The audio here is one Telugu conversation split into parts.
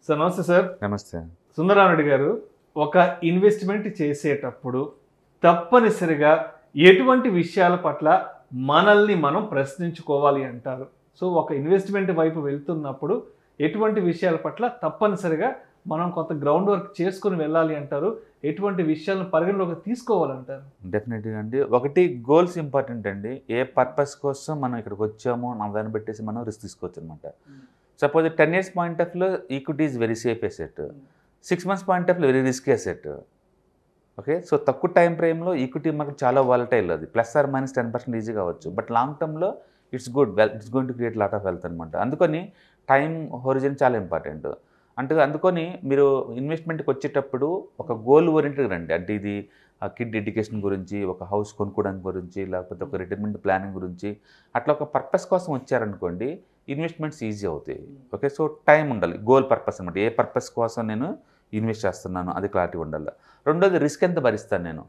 సార్ నమస్తే సార్ నమస్తే సుందరారెడ్డి గారు ఒక ఇన్వెస్ట్మెంట్ చేసేటప్పుడు తప్పనిసరిగా ఎటువంటి విషయాల పట్ల మనల్ని మనం ప్రశ్నించుకోవాలి అంటారు సో ఒక ఇన్వెస్ట్మెంట్ వైపు వెళ్తున్నప్పుడు ఎటువంటి విషయాల పట్ల తప్పనిసరిగా మనం కొంత గ్రౌండ్ వర్క్ చేసుకుని వెళ్ళాలి అంటారు ఎటువంటి విషయాలను పరిగణలోకి తీసుకోవాలంటారు డెఫినెట్గా అండి ఒకటి గోల్స్ ఇంపార్టెంట్ అండి ఏ పర్పస్ కోసం మనం ఇక్కడికి వచ్చామో నా దాన్ని పెట్టేసి మనం రిస్క్ తీసుకోవచ్చు అనమాట suppose ten years point of లో equity is very safe asset six months point of very risk asset okay so తక్కువ టైం ఫ్రేమ్లో ఈక్విటీ మార్కెట్ చాలా వాలటైల్ అది plus or minus ten percent easy కావచ్చు బట్ లాంగ్ టర్మ్లో it's good well it's going to create lot of wealth అనమాట అందుకని టైం హోరిజన్ చాలా ఇంపార్టెంట్ అంటే అందుకని మీరు ఇన్వెస్ట్మెంట్కి వచ్చేటప్పుడు ఒక గోల్ ఓరియంటెడ్ రండి అంటే ఇది కిడ్ ఎడ్యుకేషన్ గురించి ఒక హౌస్ కొనుక్కోవడానికి గురించి లేకపోతే ఒక రిటైర్మెంట్ ప్లానింగ్ గురించి అట్లా ఒక పర్పస్ కోసం వచ్చారనుకోండి ఇన్వెస్ట్మెంట్స్ ఈజీ అవుతాయి ఓకే సో టైం ఉండాలి గోల్ పర్పస్ అనమాట ఏ పర్పస్ కోసం నేను ఇన్వెస్ట్ చేస్తున్నాను అది క్లారిటీ ఉండాలి రెండోది రిస్క్ ఎంత భరిస్తాను నేను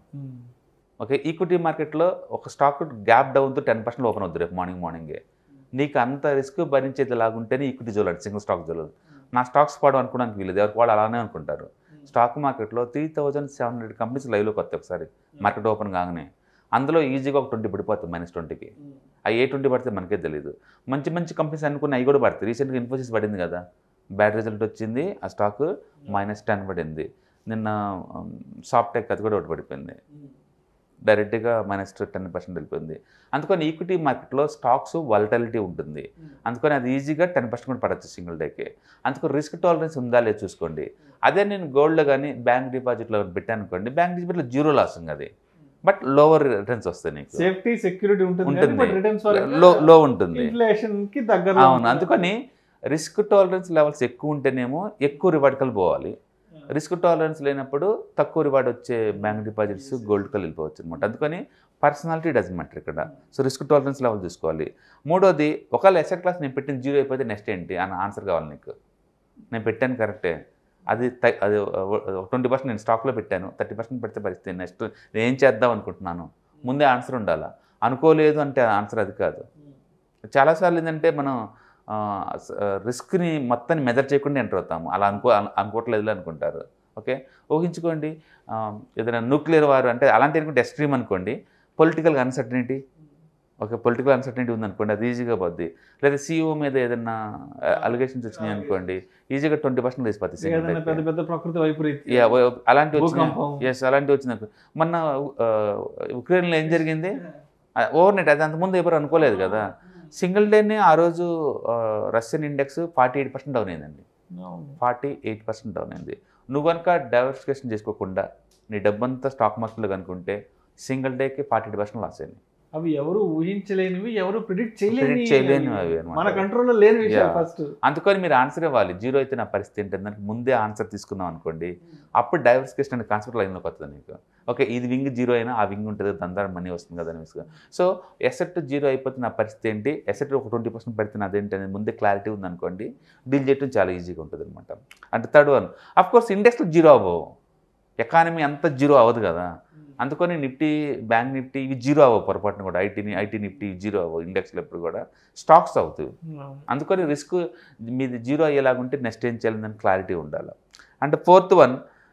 ఓకే ఈక్విటీ మార్కెట్లో ఒక స్టాక్ గ్యాప్ డౌన్తో టెన్ పర్సెంట్ ఓపెన్ అవుతుంది రేపు మార్నింగ్ మార్నింగే నీకు అంత రిస్క్ భరించేది లాగుంటేనే ఈక్విటీ జోలాడు సింగిల్ స్టాక్ జోలాడు నా స్టాక్స్ పడడం అనుకోవడానికి వీలేదు ఎవరికి వాళ్ళు అలానే అనుకుంటారు స్టాక్ మార్కెట్లో three thousand seven hundred companies లైవ్లోకి వస్తాయి ఒకసారి మార్కెట్ ఓపెన్ కాగానే అందులో ఈజీగా ఒక ట్వంటీ పడిపోతుంది మైనస్ ట్వంటీకి ఆ ఏ ట్వంటీ పడితే మనకే తెలియదు మంచి మంచి కంపెనీస్ అనుకున్న అవి కూడా పడతాయి రీసెంట్గా ఇన్ఫోసిస్ పడింది కదా బ్యాడ్ రిజల్ట్ వచ్చింది ఆ స్టాక్ మైనస్ టెన్ పడింది నిన్న సాఫ్టెక్ అది కూడా ఒకటి పడిపోయింది డైరెక్ట్గా మైనస్ టెన్ పర్సెంట్ వెళ్ళిపోయింది అందుకని ఈక్విటీ మార్కెట్లో స్టాక్స్ వాలటాలిటీ ఉంటుంది అందుకని అది ఈజీగా టెన్ పర్సెంట్ కూడా పడచ్చు సింగిల్ డేకి అందుకని రిస్క్ టాలరెన్స్ ఉందా లేదు చూసుకోండి అదే నేను గోల్డ్లో కానీ బ్యాంక్ డిపాజిట్లో పెట్టాను అనుకోండి బ్యాంక్ డిపాజిట్లో జీరో లాస్ ఉంది అది బట్ లోవర్ రిటర్న్స్ వస్తాయి నీకు సేఫ్టీ సెక్యూరిటీ ఉంటుంది ఉంటుంది. బట్ రిటర్న్స్ లో లో ఉంటుంది ఇన్ఫ్లేషన్ కి దగ్గర అవును అందుకని రిస్క్ టాలరెన్స్ లెవెల్స్ ఎక్కువ ఉంటేనేమో ఎక్కువ రివార్డ్ కలిసి పోవాలి రిస్క్ టాలరెన్స్ లేనప్పుడు తక్కువ రివార్డ్ వచ్చే బ్యాంక్ డిపాజిట్స్ గోల్డ్ కల్ వెళ్ళిపోవచ్చు అనమాట అందుకని పర్సనాలిటీ డజన్ మ్యాటర్ ఇక్కడ సో రిస్క్ టాలరెన్స్ లెవెల్ చూసుకోవాలి మూడోది ఒకవేళ ఎసెట్ క్లాస్ నేను పెట్టిన జీరో అయిపోతే నెక్స్ట్ ఏంటి అని ఆన్సర్ కావాలి నీకు నేను పెట్టాను కరెక్టే అది త- అది ట్వంటీ పర్సెంట్ నేను స్టాక్లో పెట్టాను థర్టీ పర్సెంట్ పెడితే పరిస్థితి నెక్స్ట్ నేను ఏం చేద్దాం అనుకుంటున్నాను ముందే ఆన్సర్ ఉండాలా అనుకోలేదు అంటే ఆన్సర్ అది కాదు చాలాసార్లు ఏంటంటే మనం ఆ, స- ఆ, రిస్క్ని మొత్తాన్ని మెజర్ చేయకుండా ఎంటర్ అవుతాము అలా అనుకో అను- అనుకోవట్లేదు అనుకుంటారు ఓకే ఊహించుకోండి ఆ, ఏదైనా న్యూక్లియర్ వారు అంటే అలాంటి అనుకుంటే ఎక్స్ట్రీమ్ అనుకోండి political uncertainty okay political uncertainty ఉందనుకోండి అది ఈజీగా పోద్ది లేదా సీఈఓ మీద ఏదైనా అలిగేషన్స్ వచ్చినాయి అనుకోండి ఈజీగా ట్వంటీ పర్సెంట్ వేసిపోతుంది ఏదైనా పెద్ద పెద్ద ప్రకృతి వైపరీత్యం యా, ఓ- అలాంటి వచ్చినాయి భూకంపం. ఎస్ అలాంటి వచ్చింది అనుకో. మొన్న ఆ, ఉక్రెయిన్లో ఏం జరిగింది ఓవర్ నైట్ అది అంతకుముందు ఎవరు అనుకోలేదు కదా సింగిల్ డేనే ఆ రోజు ఆ, Russian index forty eight percent down అయిందండి అవును. ఫార్టీ ఎయిట్ పర్సెంట్ డౌన్ అయింది నువ్వు కనుక డైవర్సిఫికేషన్ చేసుకోకుండా నీ డబ్బంతా స్టాక్ మార్కెట్లో కనుకుంటే సింగిల్ డేకి ఫార్టీ ఎయిట్ పర్సెంట్ లాస్ అయింది అవి ఎవరు ఊహించలేనివి ఎవరు ప్రిడిక్ట్ Predict చేయలేని చేయలేనివి అవి అన్నమాట. మన కంట్రోల్లో లేని విషయాలు Yeah. ఫస్ట్ అందుకని మీరు ఆన్సర్ ఇవ్వాలి జీరో అయితే నా పరిస్థితి ఏంటి దానికి ముందే ఆన్సర్ తీసుకున్నాం అనుకోండి అప్పుడు డైవర్సిఫికేషన్ అనే కాన్సెప్ట్ లైన్లోకి వస్తుంది నీకు ఓకే ఇది వింగ్ జీరో అయినా ఆ వింగ్ ఉంటుంది దాని ద్వారా మనీ వస్తుంది కదా అని సో ఎసెట్ జీరో అయిపోతే నా పరిస్థితి ఏంటి ఎసెట్ ఒక ట్వంటీ పర్సెంట్ పెడితే అదేంటి అనేది ముందే క్లారిటీ ఉందనుకోండి డీల్ చేయడం చాలా ఈజీగా ఉంటుంది అనమాట అంటే థర్డ్ వన్ అఫ్ కోర్స్ ఇండెక్స్లో జీరో అవ్వవు ఎకానమీ అంత జీరో అవ్వదు కదా అందుకని నిఫ్టీ బ్యాంక్ నిఫ్టీ ఇవి జీరో అవ్వవు పొరపాటున కూడా ఐటీ ఐటీ నిఫ్టీ జీరో అవ్వవు ఇండెక్స్లో ఎప్పుడు కూడా స్టాక్స్ అవుతాయి అందుకని రిస్క్ మీది జీరో అయ్యేలాగుంటే నెక్స్ట్ ఏం చేయాలి దాని క్లారిటీ ఉండాలి అంటే ఫోర్త్ వన్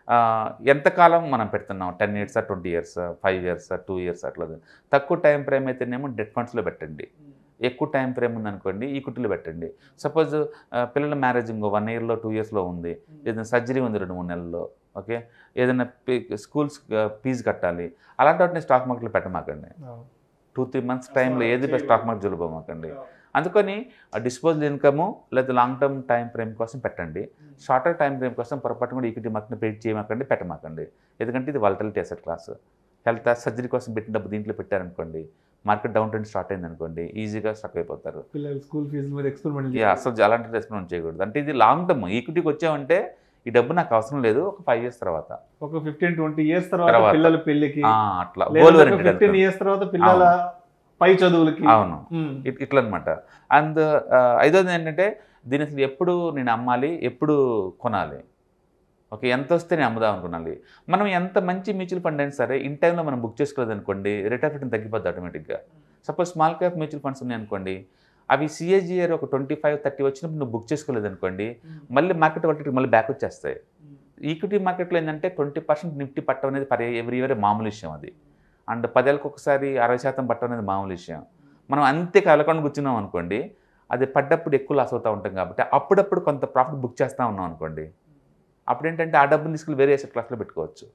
ఎంతకాలం మనం పెడుతున్నాం ten years twenty years five years two years అట్లా తక్కువ టైం ఫ్రేమ్ అయితేనేమో డెట్ ఫండ్స్లో పెట్టండి ఎక్కువ టైం ఫ్రేమ్ ఉందనుకోండి ఈక్విటీలో పెట్టండి సపోజ్ పిల్లల మ్యారేజ్ ఇంకో వన్ ఇయర్లో టూ ఇయర్స్లో ఉంది ఏదైనా సర్జరీ ఉంది రెండు మూడు నెలల్లో ఓకే ఏదైనా స్కూల్స్ ఫీజు కట్టాలి అలాంటి వాటిని స్టాక్ మార్కెట్లో పెట్టమాకండి టూ త్రీ మంత్స్ టైంలో ఏది స్టాక్ మార్కెట్ జలుబోమాకండి అందుకని డిస్పోజల్ ఇన్కమ్ లేదా లాంగ్ టర్మ్ టైం ఫ్రేమ్ కోసం పెట్టండి షార్టర్ టైం ఫ్రేమ్ కోసం పొరపాటు కూడా ఈక్విటీ మార్కెట్ని పెయిట్ చేయమాకండి పెట్టమాకండి ఎందుకంటే ఇది volatility asset class health surgery కోసం పెట్టిన డబ్బు దీంట్లో పెట్టారనుకోండి మార్కెట్ డౌన్ ట్రెండ్ స్టార్ట్ అయింది అనుకోండి ఈజీగా స్టక్ అయిపోతారు పిల్లలు స్కూల్ ఫీజుల మీద ఎక్స్పెరిమెంట్ యా, అసలు అలాంటి ఎక్స్పెరిమెంట్ చేయకూడదు అంటే ఇది లాంగ్ టర్మ్ ఈక్విటీకి వచ్చామంటే ఈ డబ్బు నాకు అవసరం లేదు ఒక ఫైవ్ ఇయర్స్ తర్వాత ఒక ఫిఫ్టీన్ ట్వంటీ ఇయర్స్ తర్వాత తర్వాత. పిల్లల పెళ్లికి ఆ, అట్లా గోల్ ఫిఫ్టీన్ ఇయర్స్ తర్వాత పిల్లల పై చదువులకి అవును ఉమ్. ఇట్- ఇట్లా అనమాట అండ్ ఐదోది ఏంటంటే దీని అసలు ఎప్పుడు నేను అమ్మాలి ఎప్పుడు కొనాలి ఓకే ఎంత వస్తే నేను అమ్ముదాం అనుకున్నాలి మనం ఎంత మంచి మ్యూచువల్ ఫండ్ అయినా సరే ఇన్ టైంలో మనం బుక్ చేసుకోలేదు అనుకోండి రేట్ ఆఫ్ రిటర్న్ తగ్గిపోద్ది ఆటోమేటిక్గా suppose small cap mutual funds ఉన్నాయి అనుకోండి అవి సిఏజిఆర్ ఒక ట్వంటీ ఫైవ్ థర్టీ వచ్చినప్పుడు నువ్వు బుక్ చేసుకోలేదు అనుకోండి మళ్ళీ మార్కెట్ వాటి మళ్ళీ బ్యాక్ వచ్చేస్తాయి ఈక్విటీ మార్కెట్లో ఏంటంటే ట్వంటీ పర్సెంట్ నిఫ్టీ పట్టడం అనేది పర్ ఎవ్రీ ఇయర్ మామూలు విషయం అది అండ్ పదేళ్ళకి ఒకసారి అరవై శాతం పట్టడం అనేది మామూలు విషయం మనం అంతే కలకుండా కూర్చున్నాం అనుకోండి అది పడ్డప్పుడు ఎక్కువ లాస్ అవుతూ ఉంటాం కాబట్టి అప్పుడప్పుడు కొంత ప్రాఫిట్ బుక్ చేస్తూ ఉన్నాం అనుకోండి అప్పుడు ఏంటంటే ఆ డబ్బుని తీసుకెళ్ళి వేరే అసెట్ క్లాస్లో పెట్టుకోవచ్చు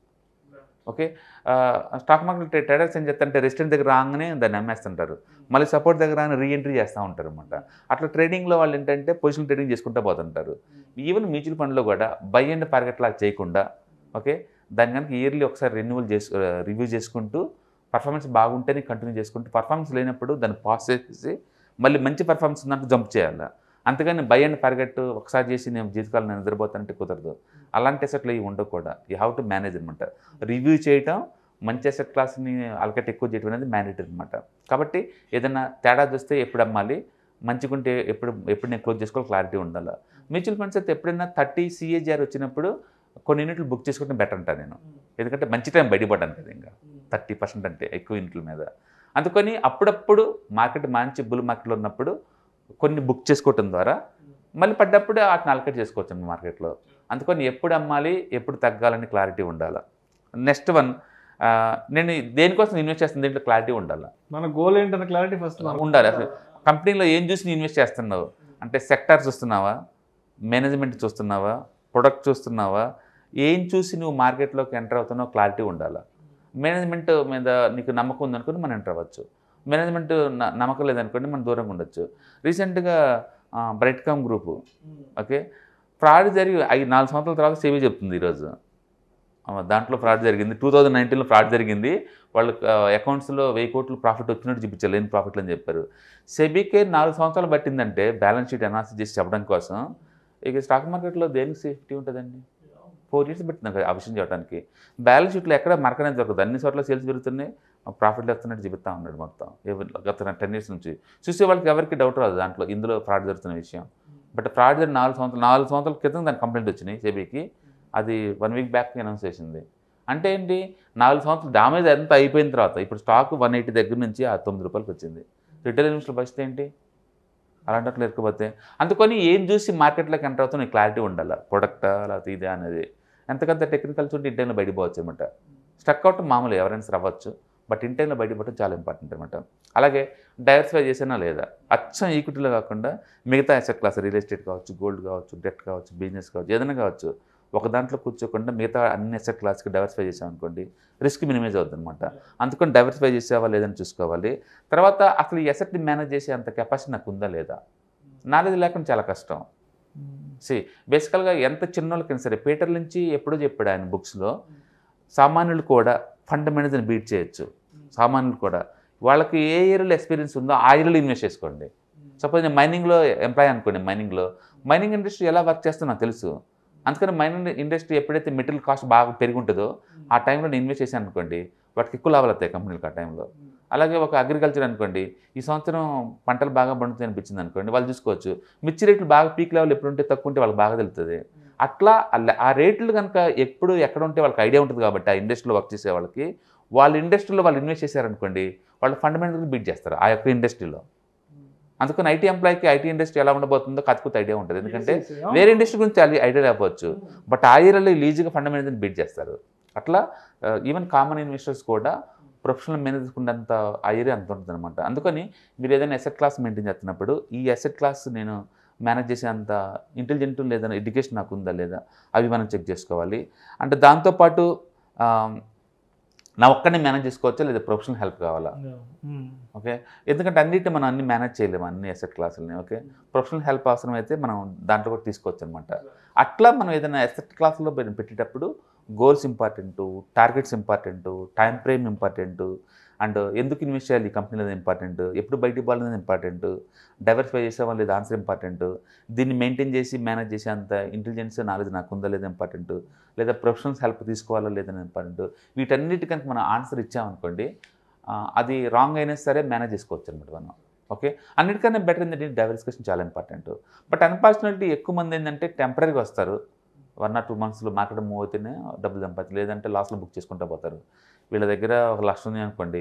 ఓకే స్టాక్ మార్కెట్ ట్రేడర్స్ ఏం చేస్తారంటే రెసిడెంట్ దగ్గర రాగానే దాన్ని అమ్మేస్తుంటారు మళ్ళీ సపోర్ట్ దగ్గర రాగానే రీఎంట్రీ చేస్తూ ఉంటారు అనమాట అట్లా ట్రేడింగ్లో వాళ్ళు ఏంటంటే పొజిషన్ ట్రేడింగ్ చేసుకుంటూ పోతుంటారు ఈవెన్ మ్యూచువల్ ఫండ్లో కూడా బై అండ్ టార్గెట్ లాగా చేయకుండా ఓకే దాని కనుక ఇయర్లీ ఒకసారి రెన్యువల్ చేసు రివ్యూ చేసుకుంటూ పర్ఫార్మెన్స్ బాగుంటేనే కంటిన్యూ చేసుకుంటూ పర్ఫార్మెన్స్ లేనప్పుడు దాన్ని పాస్ చేసి మళ్ళీ మంచి పర్ఫార్మెన్స్ ఉన్నట్టు జంప్ చేయాలి అంతేగాని బై అండ్ టార్గెట్ ఒకసారి చేసి నేను జీవితకాలం నేను నిద్రపోతానంటే కుదరదు అలాంటి అసెట్లు ఇవి ఉండకూడదు యూ హ్యావ్ టు మేనేజ్ అనమాట రివ్యూ చేయటం మంచి అసెట్ క్లాస్ని అలకట్ ఎక్కువ చేయడం అనేది మ్యాండేటరీ అనమాట కాబట్టి ఏదైనా తేడా చూస్తే ఎప్పుడు అమ్మాలి మంచిగుంటే ఎప్పుడు ఎప్పుడు నేను క్లోజ్ చేసుకోవాలి క్లారిటీ ఉండాలి మ్యూచువల్ ఫండ్స్ అయితే ఎప్పుడైనా థర్టీ సిఏజిఆర్ వచ్చినప్పుడు కొన్ని యూనిట్లు బుక్ చేసుకుంటే బెటర్ అంటా నేను ఎందుకంటే మంచి టైం బయటపడ్డాను కదా ఇంకా థర్టీ పర్సెంట్ అంటే ఎక్కువ యూనిట్ల మీద అందుకని అప్పుడప్పుడు మార్కెట్ మంచి బుల్ మార్కెట్లో ఉన్నప్పుడు కొన్ని బుక్ చేసుకోవటం ద్వారా మళ్ళీ పడ్డప్పుడు వాటిని అలకట్ చేసుకోవచ్చు మార్కెట్లో అందుకని ఎప్పుడు అమ్మాలి ఎప్పుడు తగ్గాలని క్లారిటీ ఉండాలి నెక్స్ట్ వన్ నేను దేనికోసం ఇన్వెస్ట్ చేస్తుంది దీంట్లో క్లారిటీ ఉండాలి మన గోల్ ఏంటన్న క్లారిటీ ఫస్ట్ ఉండాలి అసలు కంపెనీలో ఏం చూసి నువ్వు ఇన్వెస్ట్ చేస్తున్నావు అంటే సెక్టార్ చూస్తున్నావా మేనేజ్మెంట్ చూస్తున్నావా ప్రొడక్ట్ చూస్తున్నావా ఏం చూసి నువ్వు మార్కెట్లోకి ఎంటర్ అవుతున్నావు క్లారిటీ ఉండాలి మేనేజ్మెంట్ మీద నీకు నమ్మకం ఉందనుకోండి మనం ఎంటర్ అవ్వచ్చు మేనేజ్మెంట్ న- నమ్మకం లేదనుకోండి మనం దూరంగా ఉండొచ్చు రీసెంట్గా Bright Com group okay fraud జరిగి ఐదు నాలుగు సంవత్సరాల తర్వాత సేవీ చెప్తుంది ఈరోజు ఆ, దాంట్లో ఫ్రాడ్ జరిగింది టూ థౌజండ్ నైన్టీన్లో ఫ్రాడ్ జరిగింది వాళ్ళు అకౌంట్స్లో వెయ్యి కోట్లు ప్రాఫిట్ వచ్చినట్టు చూపించారు లేని ప్రాఫిట్లు అని చెప్పారు సెబీకే నాలుగు సంవత్సరాలు పట్టిందంటే బ్యాలెన్స్ షీట్ అనాలిసిస్ చేసి చెప్పడం కోసం ఇక స్టాక్ మార్కెట్లో దేనికి సేఫ్టీ ఉంటుందండి ఫోర్ ఇయర్స్ పెట్టింది నాకు ఆ విషయం చెప్పడానికి బ్యాలెన్స్ షీట్లో ఎక్కడ మరకనే దొరకదు అన్ని చోట్ల సేల్స్ పెరుగుతున్నాయి ప్రాఫిట్లు వస్తున్నట్టు చెబుతా ఉన్నాడు మొత్తం ఎవరి- గత టెన్ ఇయర్స్ నుంచి చూసే వాళ్ళకి ఎవరికి డౌట్ రాదు దాంట్లో ఇందులో ఫ్రాడ్ జరుగుతున్న విషయం బట్ ఫ్రాడ్ జరిగిన నాలుగు సంవత్సరాలు నాలుగు సంవత్సరాల క్రితం దాని కంప్లైంట్ వచ్చినాయి సెబీకి అది వన్ వీక్ బ్యాక్ అనౌన్స్ చేసింది అంటే ఏంటి నాలుగు సంవత్సరాలు డామేజ్ అంతా అయిపోయిన తర్వాత ఇప్పుడు స్టాక్ వన్ ఎయిటీ దగ్గర నుంచి ఆ తొమ్మిది రూపాయలకి వచ్చింది రిటైల్ ఇన్వెస్టర్ పరిస్థితి ఏంటి అలాంటి అట్లా ఇరకపోతే అందుకని ఏం చూసి మార్కెట్లోకి ఎంటర్ అవుతున్న క్లారిటీ ఉండాలి ప్రొడక్టా లేకపోతే ఇదే అనేది ఎంతకంత టెక్నికల్ చూసి ఇంటైన్లో బయటపోవచ్చు అనమాట స్టక్ అవుట్ మామూలు ఎవరైనా సరే అవ్వచ్చు బట్ ఇంటైన్లో బయటపడటం చాలా ఇంపార్టెంట్ అనమాట అలాగే డైవర్సిఫై చేసినా లేదా అచ్చం ఈక్విటీలో కాకుండా మిగతా అసెట్ క్లాస్ రియల్ ఎస్టేట్ కావచ్చు గోల్డ్ కావచ్చు డెట్ కావచ్చు బిజినెస్ కావచ్చు ఏదైనా కావచ్చు ఒక దాంట్లో కూర్చోకుండా మిగతా అన్ని అసెట్ క్లాస్కి డైవర్సిఫై చేసామనుకోండి రిస్క్ మినిమైజ్ అవుతుంది అనమాట అందుకని డైవర్సిఫై చేసావా లేదని చూసుకోవాలి తర్వాత అసలు ఈ అసెట్ని మేనేజ్ చేసే అంత కెపాసిటీ నాకు ఉందా లేదా నాలెడ్జ్ లేకుండా చాలా కష్టం సి బేసికల్గా ఎంత చిన్నోళ్ళకైనా సరే పీటర్ నుంచి ఎప్పుడో చెప్పాడు ఆయన బుక్స్లో సామాన్యులు కూడా ఫండమెంటల్స్ని బీట్ చేయొచ్చు సామాన్యులు కూడా వాళ్ళకి ఏ ఏరియాలో ఎక్స్పీరియన్స్ ఉందో ఆ ఏరియాలో ఇన్వెస్ట్ చేసుకోండి సపోజ్ నేను మైనింగ్లో ఎంప్లాయ్ అనుకోండి మైనింగ్లో మైనింగ్ ఇండస్ట్రీ ఎలా వర్క్ చేస్తుందో నాకు తెలుసు అందుకని మైనింగ్ ఇండస్ట్రీ ఎప్పుడైతే మెటీరియల్ కాస్ట్ బాగా పెరిగి ఉంటుందో ఆ టైంలో నేను ఇన్వెస్ట్ చేశాను అనుకోండి వాటికి ఎక్కువ లాభాలు వస్తాయి కంపెనీలకు ఆ టైంలో అలాగే ఒక అగ్రికల్చర్ అనుకోండి ఈ సంవత్సరం పంటలు బాగా పండుతాయి అనిపించింది అనుకోండి వాళ్ళు చూసుకోవచ్చు మిర్చి రేట్లు బాగా పీక్ లెవెల్ ఎప్పుడు ఉంటే తక్కువ ఉంటే వాళ్ళకి బాగా తెలుస్తుంది అట్లా అల్ల- ఆ రేట్లు కనుక ఎప్పుడు ఎక్కడ ఉంటే వాళ్ళకి ఐడియా ఉంటుంది కాబట్టి ఆ ఇండస్ట్రీలో వర్క్ చేసే వాళ్ళకి వాళ్ళ ఇండస్ట్రీలో వాళ్ళు ఇన్వెస్ట్ చేశారనుకోండి వాళ్ళు ఫండమెంటల్గా బీట్ చేస్తారు ఆ యొక్క ఇండస్ట్రీలో అందుకని ఐటీ ఎంప్లాయ్కి ఐటీ ఇండస్ట్రీ ఎలా ఉండబోతుందో కత్తుకుత ఐడియా ఉంటుంది ఎందుకంటే వేరే ఇండస్ట్రీ గురించి అది ఐడియా లేకపోవచ్చు బట్ ఆ ఏరియాలో లీజుగా ఫండమెంటల్ బీట్ చేస్తారు అట్లా ఈవెన్ కామన్ ఇన్వెస్టర్స్ కూడా ప్రొఫెషనల్ మేనేజర్స్ ఉన్నంత ఆ ఏరియా అంత ఉంటుంది అనమాట అందుకని మీరు ఏదైనా ఎసెట్ క్లాస్ మెయింటైన్ చేస్తున్నప్పుడు ఈ ఎసెట్ క్లాస్ నేను మేనేజ్ చేసే అంత ఇంటెలిజెంట్ లేదా ఎడ్యుకేషన్ నాకు ఉందా లేదా అవి మనం చెక్ చేసుకోవాలి అంటే దాంతోపాటు ఆ, నా ఒక్కడిని మేనేజ్ చేసుకోవచ్చా లేదా ప్రొఫెషనల్ హెల్ప్ కావాలా ఓకే ఎందుకంటే అన్నిటిని మనం అన్ని మేనేజ్ చేయలేము అన్ని ఎసెట్ క్లాసులని ఓకే ప్రొఫెషనల్ హెల్ప్ అవసరం అయితే మనం దాంట్లో కూడా తీసుకోవచ్చు అనమాట అట్లా మనం ఏదైనా ఎసెట్ క్లాస్లో పెట్టేటప్పుడు goals important targets important time frame important and ఎందుకు ఇన్వెస్ట్ చేయాలి ఈ కంపెనీలో ఇంపార్టెంట్ ఎప్పుడు బయటికి పోవాలనేది ఇంపార్టెంట్ డైవర్సిఫై చేసామా లేదా ఆన్సర్ ఇంపార్టెంట్ దీన్ని మెయింటైన్ చేసి మేనేజ్ చేసే అంత ఇంటెలిజెన్స్ నాలెడ్జ్ నాకు ఉందా లేదా ఇంపార్టెంట్ లేదా ప్రొఫెషనల్స్ హెల్ప్ తీసుకోవాలా లేదా ఇంపార్టెంట్ వీటన్నిటి కనుక మనం ఆన్సర్ ఇచ్చామనుకోండి ఆ, అది రాంగ్ అయినా సరే మేనేజ్ చేసుకోవచ్చు అనమాట మనం ఓకే అన్నిటికన్నా బెటర్ ఏంటంటే డైవర్సిఫికేషన్ చాలా ఇంపార్టెంట్ బట్ అన్ఫార్చునేట్లీ ఎక్కువ మంది ఏంటంటే టెంపరీగా వస్తారు వన్ ఆర్ టూ మంత్స్లో మార్కెట్ మూవ్ అయితేనే డబ్బులు సంపాదించి లేదంటే లాస్ట్లో బుక్ చేసుకుంటూ పోతారు వీళ్ళ దగ్గర ఒక లక్ష ఉంది అనుకోండి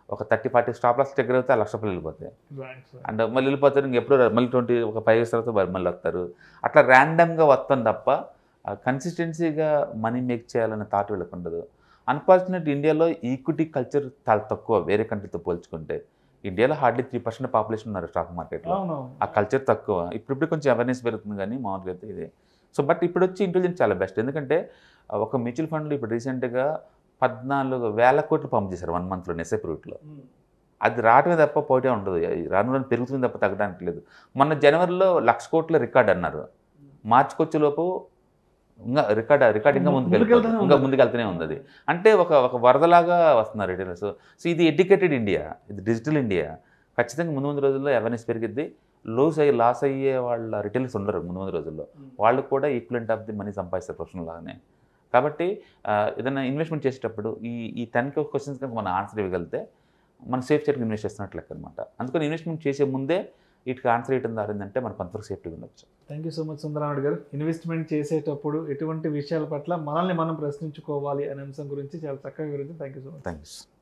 ఒక థర్టీ ఫార్టీ స్టాప్ లాస్ దగ్గర అయితే ఆ లక్ష రూపాయలు వెళ్ళిపోతాయి రైట్ రైట్ అండ్ మళ్ళీ వెళ్ళిపోతారు ఇంకెప్పుడు రారు. మళ్ళీ ట్వంటీ ఒక ఫైవ్ ఇయర్స్ తర్వాత మళ్ళీ వస్తారు అట్లా ర్యాండమ్గా వస్తాం తప్ప కన్సిస్టెన్సీగా మనీ మేక్ చేయాలనే థాట్ వీళ్ళకి ఉండదు అన్ఫార్చునేట్ ఇండియాలో ఈక్విటీ కల్చర్ చాలా తక్కువ వేరే కంట్రీతో పోల్చుకుంటే ఇండియాలో హార్డ్లీ త్రీ పర్సెంట్ పాపులేషన్ ఉన్నారు స్టాక్ మార్కెట్లో అవునవును ఆ కల్చర్ తక్కువ ఇప్పుడు ఇప్పుడు కొంచెం అవేర్నెస్ పెరుగుతుంది కానీ మామూలుగా అయితే ఇది సో బట్ ఇప్పుడు వచ్చి ఇంటెలిజెన్స్ చాలా బెస్ట్ ఎందుకంటే ఆ, ఒక మ్యూచువల్ ఫండ్లు ఇప్పుడు రీసెంట్గా పద్నాలుగు వేల కోట్లు పంప్ చేశారు వన్ మంత్లో నెసెప్ రూట్లో అది రావటమే తప్ప పోటీ ఉండదు రాను రాను పెరుగుతుంది తప్ప తగ్గడానికి లేదు మొన్న జనవరిలో లక్ష కోట్ల రికార్డ్ అన్నారు మార్చికి వచ్చేలోపు ఇంకా రికార్డ్ రికార్డ్ ఇంకా ముందుకు ముందుకెళ్తూనే వెళ్ళిపోతుంది. ఇంకా ఉంది. ముందుకు వెళ్తూనే ఉంది అది అంటే ఒక ఒక వరదలాగా వస్తున్నారు రిటైలర్స్ సో ఇది ఎడ్యుకేటెడ్ ఇండియా ఇది డిజిటల్ ఇండియా ఖచ్చితంగా ముందు ముందు రోజుల్లో అవేర్నెస్ పెరిగిద్ది లోస్ అయ్యి లాస్ అయ్యే వాళ్ళ రిటైలర్స్ ఉండరు ముందు ముందు రోజుల్లో వాళ్ళు కూడా ఈక్వలెంట్ ఆఫ్ ది మనీ సంపాదిస్తారు ప్రొఫెషనల్ లాగానే కాబట్టి ఆ, ఏదైనా ఇన్వెస్ట్మెంట్ చేసేటప్పుడు ఈ ఈ టెన్ క్వశ్చన్స్ కనుక మనం ఆన్సర్ ఇవ్వగలిగితే మనం సేఫ్ సైడ్కి ఇన్వెస్ట్ చేస్తున్నట్లు లెక్క అనమాట అందుకని ఇన్వెస్ట్మెంట్ చేసే ముందే వీటికి ఆన్సర్ ఇవ్వడం దారిందంటే మనం కొంతవరకు సేఫ్టీగా ఉండొచ్చు thank you so much Sundaramudu గారు ఇన్వెస్ట్మెంట్ చేసేటప్పుడు ఎటువంటి విషయాల పట్ల మనల్ని మనం ప్రశ్నించుకోవాలి అనే అంశం గురించి చాలా చక్కగా వివరించి thank you so much thanks